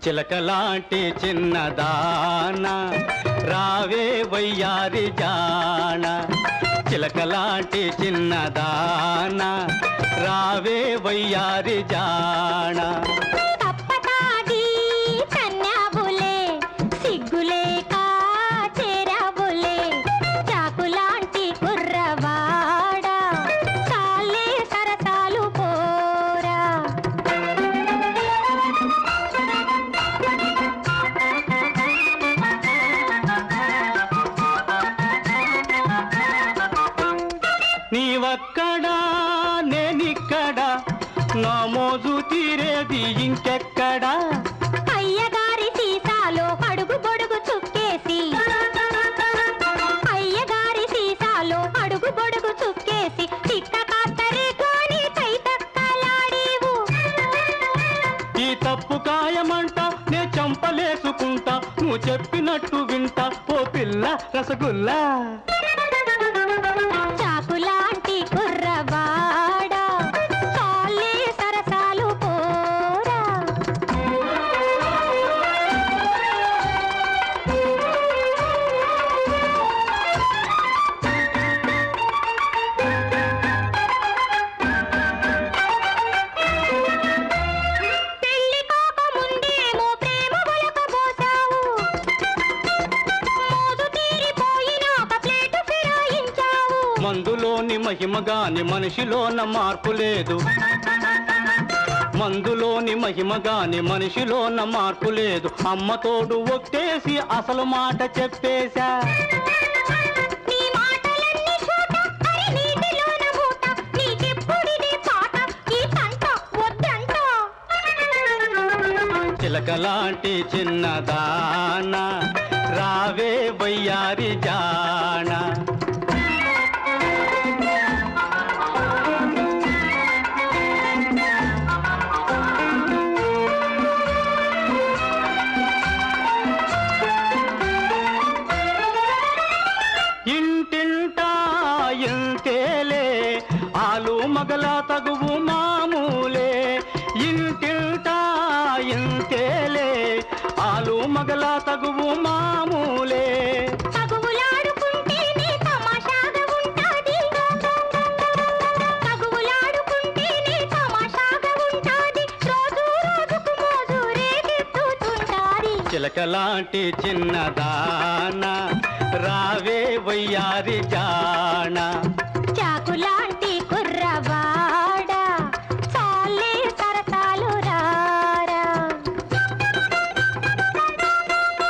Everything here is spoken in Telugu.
చిలకలాంటి చిన్నదాన రావే వయ్యారి జాణ చిలకలాంటి చిన్నదాన రావే వయ్యారి జాణ తప్పతాడి కన్యాబులే సిగ్గులేక చేరాబులే చాకులాంటి కుర్రవాడ చాలే సరసాలు పోరా నీవక్కడా నేనిక్కడా నా మోజు తీరేది ఇంకెక్కడా అయ్యగారి సీసాలో అడుగు బొడుగు చుక్కేసి అయ్యగారి సీసాలో అడుగు బొడుగు చుక్కేసి చిక్క కాస్తరే కాని కైతక్కలాడేవు ఈ తప్పు కాయమంట నే చంపలేసుకుంటా నువ్వు చెప్పినట్టు వింటా ఓ పిల్ల రసగుల్లా చాకులాంటి కుర్రవాడ చాలే సరసాలు పోరా పెళ్లి కాక ముందేమో ప్రేమ ఒలకబోసావు మోజు తీరిపోయినాక ప్లేటు ఫిరాయించావు మందులోని మహిమ గాని మనిషిలోన మార్పు లేదు మందులోని మహిమ గాని మనిషిలోన మార్పు లేదు అమ్మ తోడు ఒట్టేసి అసలు మాట చెప్పేశా నీ మాటలన్నీ చూట అరే నీటిలోన మూట నీకెప్పుడిది పాట ఈ తంట వద్దంట చిలకలాంటి చిన్నదాన రావే వయ్యారి జాణ ఇంటింటా ఇంతేలే ఆలు మగల తగువు మామూలే ఇంటింటా ఇంతేలే ఆలు మగల తగువు మామూలే తగువులాడుకుంటేనే తమాషాగా ఉంటాది తగువులాడుకుంటేనే తమాషాగా ఉంటాది రోజు రోజుకు మోజు రేగెత్తుతుంటాది చిలకలాంటి చిన్నదాన రావే వయ్యారి జాణ చాకులాంటి